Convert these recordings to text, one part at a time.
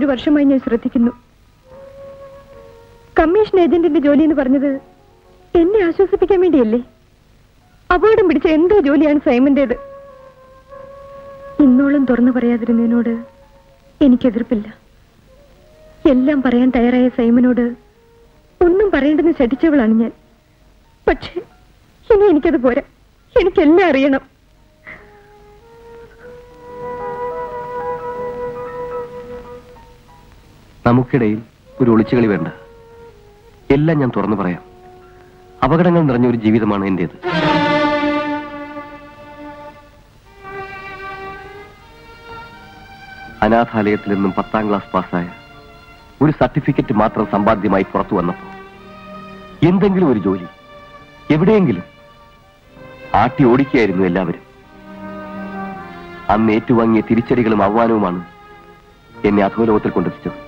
വർഷമായി ഞാൻ ശ്രദ്ധിക്കുന്നു കമ്മീഷൻ ഏജന്റിന്റെ ജോലി എന്ന് പറഞ്ഞത് എന്നെ ആശ്വസിപ്പിക്കാൻ വേണ്ടിയല്ലേ അപകടം പിടിച്ച എന്തോ ജോലിയാണ് സൈമന്റേത് ഇന്നോളം തുറന്നു പറയാതിരുന്നതിനോട് എനിക്കെതിർപ്പില്ല എല്ലാം പറയാൻ തയ്യാറായ സൈമനോട് ഒന്നും പറയേണ്ടെന്ന് ശഠിച്ചവളാണ് ഞാൻ പക്ഷേ ഇനി എനിക്കത് പോരാ എനിക്കെല്ലാം അറിയണം നമുക്കിടയിൽ ഒരു ഒളിച്ചുകളി വേണ്ട എല്ലാം ഞാൻ തുറന്നു പറയാം അപകടങ്ങൾ നിറഞ്ഞ ഒരു ജീവിതമാണ് എന്റേത് അനാഥാലയത്തിൽ നിന്നും പത്താം ക്ലാസ് പാസ്സായ ഒരു സർട്ടിഫിക്കറ്റ് മാത്രം സമ്പാദ്യമായി പുറത്തു വന്നപ്പോൾ എന്തെങ്കിലും ഒരു ജോലി എവിടെയെങ്കിലും ആട്ടി ഓടിക്കുകയായിരുന്നു എല്ലാവരും അന്ന് ഏറ്റുവാങ്ങിയ തിരിച്ചടികളും അവമാനവുമാണ് എന്നെ അധോലോകത്തിൽ കൊണ്ടെത്തിച്ചത്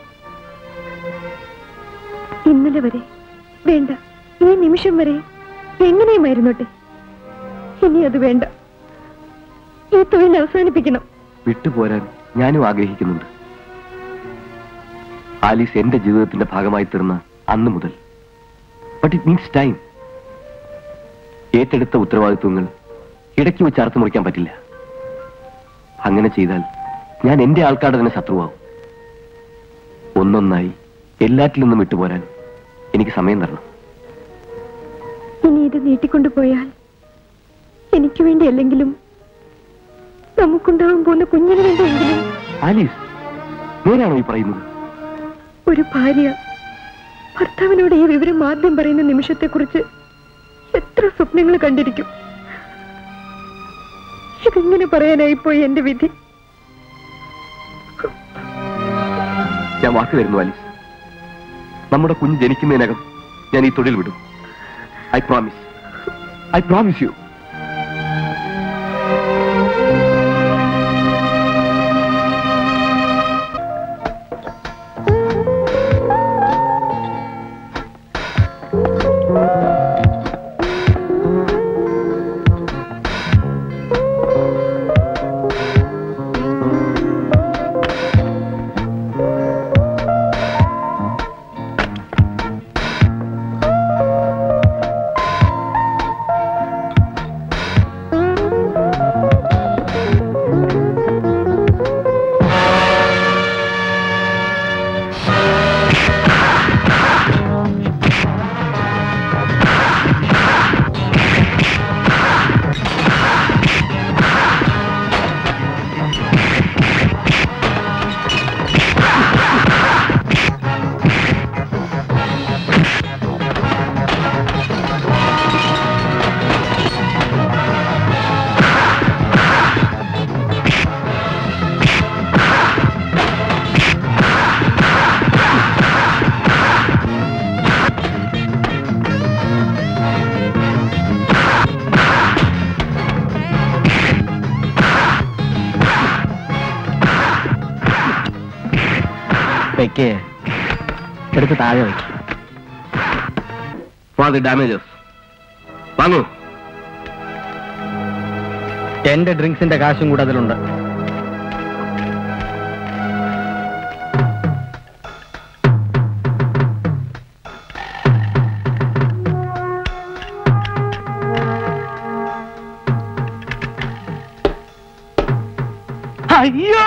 ഇന്നലെ വരെ വേണ്ട ഈ നിമിഷം വരെ എങ്ങനെയുമായിരുന്നോട്ടെ ഇനി അത് വേണ്ട ഈ തൊഴിൽ അവസാനിപ്പിക്കണം വിട്ടുപോരാൻ ഞാനും ആഗ്രഹിക്കുന്നുണ്ട് ആലീസ് എന്റെ ജീവിതത്തിന്റെ ഭാഗമായി തീർന്ന അന്ന് മുതൽ ബട്ട് ഇറ്റ് മീൻസ് ടൈം ഏറ്റെടുത്ത ഉത്തരവാദിത്വങ്ങൾ ഇടയ്ക്ക് വെച്ച് അറുത്തു മുറിക്കാൻ പറ്റില്ല അങ്ങനെ ചെയ്താൽ ഞാൻ എന്റെ ആൾക്കാരുടെ തന്നെ ശത്രുവാകും ഒന്നൊന്നായി എല്ലാറ്റിൽ നിന്നും വിട്ടുപോരാൻ എനിക്ക് സമയം തരണം ഇനി ഇത് നീട്ടിക്കൊണ്ടുപോയാൽ എനിക്ക് വേണ്ടി അല്ലെങ്കിലും നമുക്കുണ്ടാവാൻ പോകുന്ന കുഞ്ഞിന് വേണ്ടിയെങ്കിലും ആലീസ് നേരാണോ ഈ പറയുന്നത് ഒരു ഭാര്യ ഭർത്താവിനോട് ഈ വിവരം ആദ്യം പറയുന്ന നിമിഷത്തെക്കുറിച്ച് എത്ര സ്വപ്നങ്ങൾ കണ്ടിരിക്കും ഇതെങ്ങനെ പറയാനായിപ്പോയി എന്റെ വിധി ഞാൻ വാക്ക് തരുന്നു ആലീസ് നമ്മുടെ കുഞ്ഞ് ജനിക്കുന്നതിനകം ഞാൻ ഈ തൊഴിൽ വിടും I promise I promise you വെക്കേ എടുത്ത് താഴെ വെക്ക് ഫോർ ദി ഡാമേജസ് വാങ്ങൂ എന്റെ ഡ്രിങ്ക്സിന്റെ കാശും കൂടെ അതിലുണ്ട് അയ്യോ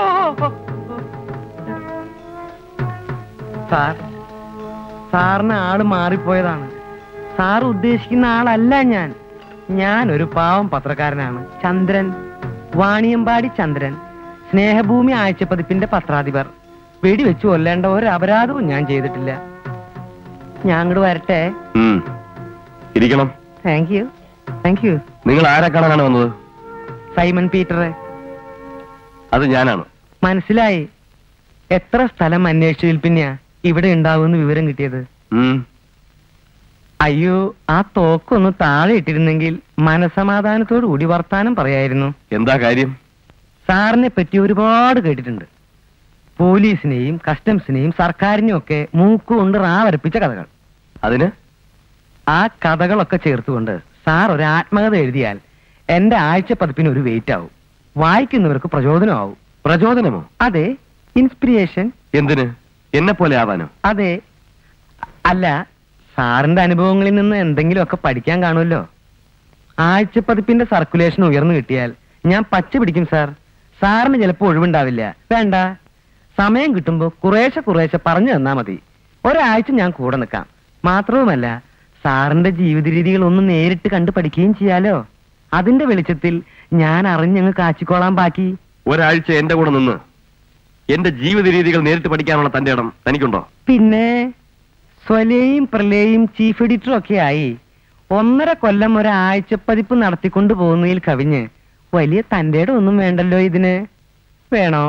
സാർ സാറിന് ആള് മാറിപ്പോയതാണ് സാർ ഉദ്ദേശിക്കുന്ന ആളല്ല ഞാൻ ഞാൻ ഒരു പാവം പത്രക്കാരനാണ് ചന്ദ്രൻ വാണിയമ്പാടി ചന്ദ്രൻ സ്നേഹഭൂമി ആഴ്ചപ്പതിപ്പിന്റെ പത്രാധിപർ വെടിവെച്ച് കൊല്ലേണ്ട ഒരു അപരാധവും ഞാൻ ചെയ്തിട്ടില്ല ഞാൻ അങ്ങോട്ട് വരട്ടെ ഉം. ഇരിക്കണം താങ്ക് യു താങ്ക് യു നിങ്ങൾ ആരെ കാണാനാണ് വന്നത് സൈമൺ പീറ്റർ അത് ഞാനാണ് മനസ്സിലായി എത്ര സ്ഥലം അന്വേഷിച്ചതിൽ പിന്നെയാ ഇവിടെ ഉണ്ടാവുമെന്ന് വിവരം കിട്ടിയത് ഉം. അയ്യോ ആ തോക്കൊന്ന് താഴെ ഇട്ടിരുന്നെങ്കിൽ മനസമാധാനത്തോടു കൂടി വർത്താനം പറയായിരുന്നു എന്താ കാര്യം സാറിനെ പറ്റി ഒരുപാട് കേട്ടിട്ടുണ്ട് പോലീസിനെയും കസ്റ്റംസിനെയും സർക്കാരിനെയും ഒക്കെ മൂക്കുകൊണ്ട് റാവരപ്പിച്ച കഥകൾ അതിന് ആ കഥകളൊക്കെ ചേർത്തുകൊണ്ട് സാർ ഒരു ആത്മകഥ എഴുതിയാൽ എന്റെ ആഴ്ച പതിപ്പിന് ഒരു വെയിറ്റ് ആവും വായിക്കുന്നവർക്ക് പ്രചോദനമാവും പ്രചോദനമോ അതെ ഇൻസ്പിരേഷൻ എന്തിന് എന്നെ പോലെ ആവാനോ അതെ അല്ല സാറിന്റെ അനുഭവങ്ങളിൽ നിന്ന് എന്തെങ്കിലുമൊക്കെ പഠിക്കാൻ കാണുമല്ലോ ആഴ്ചപ്പതിപ്പിന്റെ സർക്കുലേഷൻ ഉയർന്നു കിട്ടിയാൽ ഞാൻ പച്ച പിടിക്കും സാർ സാറിന് ചിലപ്പോൾ ഒഴിവുണ്ടാവില്ല വേണ്ട സമയം കിട്ടുമ്പോൾ കുറേശ്ശെ കുറേശ്ശെ പറഞ്ഞു തന്നാ മതി ഒരാഴ്ച ഞാൻ കൂടെ നിൽക്കാം മാത്രവുമല്ല സാറിന്റെ ജീവിത രീതികൾ ഒന്ന് നേരിട്ട് കണ്ടു പഠിക്കുകയും ചെയ്യാലോ അതിന്റെ വെളിച്ചത്തിൽ ഞാൻ അറിഞ്ഞങ്ങ് കാച്ചിക്കോളാൻ ബാക്കി ഒരാഴ്ച എന്റെ കൂടെ നിന്ന് എന്റെ ജീവിത രീതികൾ നേരിട്ട് പഠിക്കാനുള്ള തന്റെ ഇടം തനിക്കുണ്ടോ പിന്നെ സ്വലയും പ്രലയും ചീഫ് എഡിറ്ററും ഒക്കെ ആയി ഒന്നര കൊല്ലം ഒരാഴ്ച പതിപ്പ് നടത്തിക്കൊണ്ടു പോകുന്നതിൽ കവിഞ്ഞ് വലിയ തന്റെ ഒന്നും വേണ്ടല്ലോ ഇതിന് വേണോ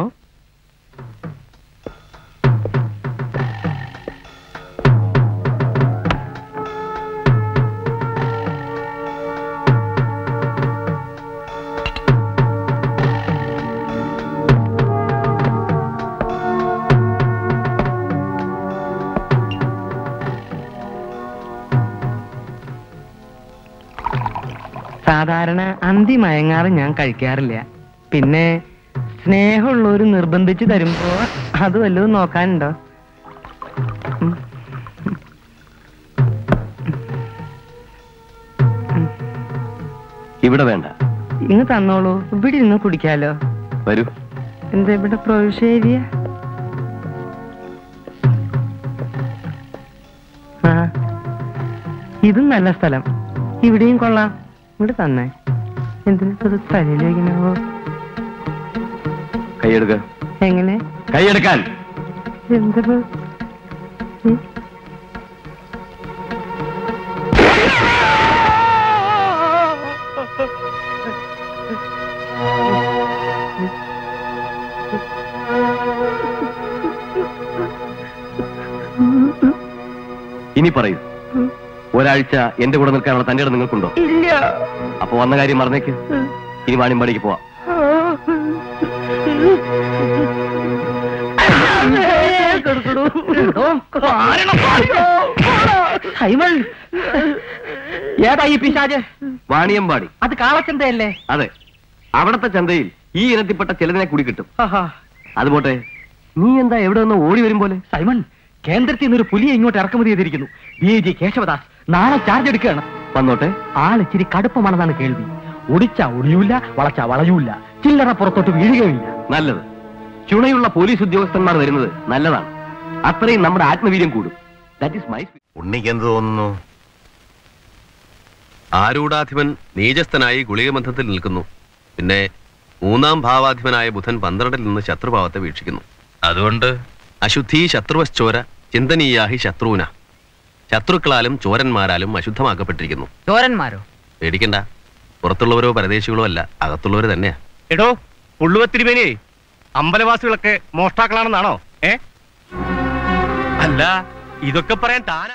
സാധാരണ അന്തി മയങ്ങാറ് ഞാൻ കഴിക്കാറില്ല പിന്നെ സ്നേഹമുള്ളവര് നിർബന്ധിച്ച് തരുമ്പോ അത് വല്ലതും നോക്കാനുണ്ടോ ഉം. ഇവിടെ വേണ്ട ഇങ്ങ് തന്നോളൂ ഇവിടെ ഇരുന്ന് കുടിക്കാലോ വരൂ എന്താ ഇവിടെ പ്രൊവിഷൻ ഏരിയ ആ ഇതും നല്ല സ്ഥലം ഇവിടെയും കൊള്ളാം ഇവിടെ തന്നെ എന്തിനത് തലയിലേക്കിനോ കൈയെടുക്ക എങ്ങനെ കൈയെടുക്കാൻ എന്തത് ഉം. ഇനി പറയൂ ഒരാഴ്ച എന്റെ കൂടെ നിൽക്കാനുള്ള തന്റെ ഇടം നിങ്ങൾക്കുണ്ടോ ഇല്ല അപ്പൊ വന്ന കാര്യം മറന്നേക്ക് ഇനി വാണിയമ്പാടിക്ക് പോവാം സൈമൺ ഏതാ ഈ പിശാജ് വാണിയമ്പാടി അത് കാളച്ചന്തയല്ലേ അതെ അവിടത്തെ ചന്തയിൽ ഈ ഇനത്തിൽപ്പെട്ട ചിലതിനെ കൂടി കിട്ടും അത് പോട്ടെ നീ എന്താ എവിടെ നിന്ന് ഓടി വരും പോലെ സൈമൺ കേന്ദ്രത്തിൽ നിന്നൊരു പുലിയെ ഇങ്ങോട്ട് ഇറക്കുമതി ചെയ്തിരിക്കുന്നു ബി ജി കേശവദാസ് നാളെ ചാർജ് എടുക്കുകയാണ് വന്നോട്ടെ ആള് ഇച്ചിരി കടുപ്പമാണെന്നാണ് കേൾവി ഒടിച്ച ഒടിയൂല വളച്ച വളയൂല ചില്ലറ പുറത്തോട്ട് വീഴുകയില്ല നല്ലത് ചുണയുള്ള പോലീസ് ഉദ്യോഗസ്ഥന്മാർ വരുന്നത് നല്ലതാണ് അത്രയും നമ്മുടെ ആത്മവീര്യം കൂടും ദാറ്റ് ഇസ് മൈ ഉണ്ണിക്ക് എന്ത് തോന്നുന്നു ആരൂഢാധിപൻ നീചസ്ഥനായി ഗുളികബന്ധത്തിൽ നിൽക്കുന്നു പിന്നെ മൂന്നാം ഭാവാധിപനായ ബുധൻ പന്ത്രണ്ടിൽ നിന്ന് ശത്രുഭാവത്തെ വീക്ഷിക്കുന്നു അതുകൊണ്ട് അശുദ്ധി ശത്രുവശ്ചോര ചിന്തനീയാഹി ശത്രുവിന ശത്രുക്കളാലും ചോരന്മാരാലും അശുദ്ധമാക്കപ്പെട്ടിരിക്കുന്നു ചോരന്മാരോ പേടിക്കണ്ട പുറത്തുള്ളവരോ പരദേശികളോ അല്ല അകത്തുള്ളവർ തന്നെയാ എടോ പുള്ളുവത്തിരിമേനി അമ്പലവാസികളൊക്കെ മോഷ്ടാക്കളാണെന്നാണോ ഏ അല്ല ഇതൊക്കെ പറയാൻ താൻ